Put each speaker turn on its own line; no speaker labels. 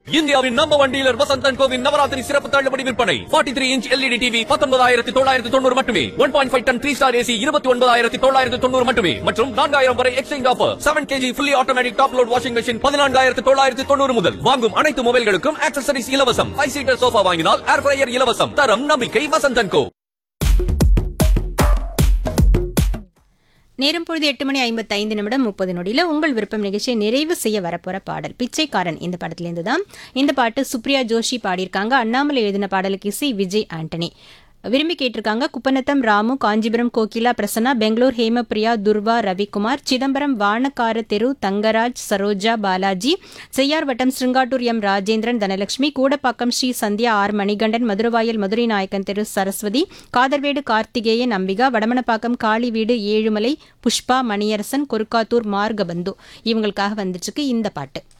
இந்தியாவின் number one dealer Vasanthan கோவின் நவராத்திரி சிறப்பு தள்ளுபடி விற்பனை 43 த்ரீ இன்ச் எல்இடி டிவி பத்தொன்பதாயிரத்தி தொள்ளாயிரத்தி தொண்ணூறு மட்டுமே one point five ton three star AC இருபத்தி ஒன்பதாயிரத்தி தொள்ளாயிரத்தி தொண்ணூறு மட்டுமே மற்றும் நான்காயிரம் வரை exchange offer seven KG fully automatic top load washing machine பதினான்காயிரத்தி தொள்ளாயிரத்தி தொண்ணூறு முதல் வாங்கும் அனைத்து மொபைல்களுக்கும் ஆக்சசரிஸ் இலவசம் ஃபைவ் சீட்டர் சோஃபா வாங்கினால் ஏர் ஃப்ரையர் இலவசம் தரம் நம்பிக்கை வசந்தன் கோ
நேரம் பொழுது எட்டு மணி ஐம்பத்தைந்து நிமிடம் முப்பது நொடியில் உங்கள் விருப்பம் நிகழ்ச்சியை நிறைவு செய்ய வரப்போற பாடல் பிச்சைக்காரன் இந்த படத்துலேருந்து தான் இந்த பாட்டு சுப்ரியா ஜோஷி பாடியிருக்காங்க அண்ணாமலை எழுதின பாடலுக்கு இசை விஜய் ஆண்டனி விரும்பி கேட்டிருக்காங்க குப்பநத்தம் ராமு காஞ்சிபுரம் கோகிலா பிரசன்னா பெங்களூர் ஹேமபிரியா துர்வா ரவிக்குமார் சிதம்பரம் வானக்கார தெரு தங்கராஜ் சரோஜா பாலாஜி செய்யார் வட்டம் ஸ்ருங்காட்டூர் எம் ராஜேந்திரன் தனலட்சுமி கூடப்பாக்கம் ஸ்ரீ சந்தியா ஆர் மணிகண்டன் மதுரவாயல் மதுரை நாயக்கன் தெரு சரஸ்வதி காதர்வேடு கார்த்திகேயன் அம்பிகா வடமனப்பாக்கம் காளி வீடு ஏழுமலை புஷ்பா மணியரசன் கொருக்காத்தூர் மார்கபந்து இவங்களுக்காக வந்துட்டு இருக்கு இந்த பாட்டு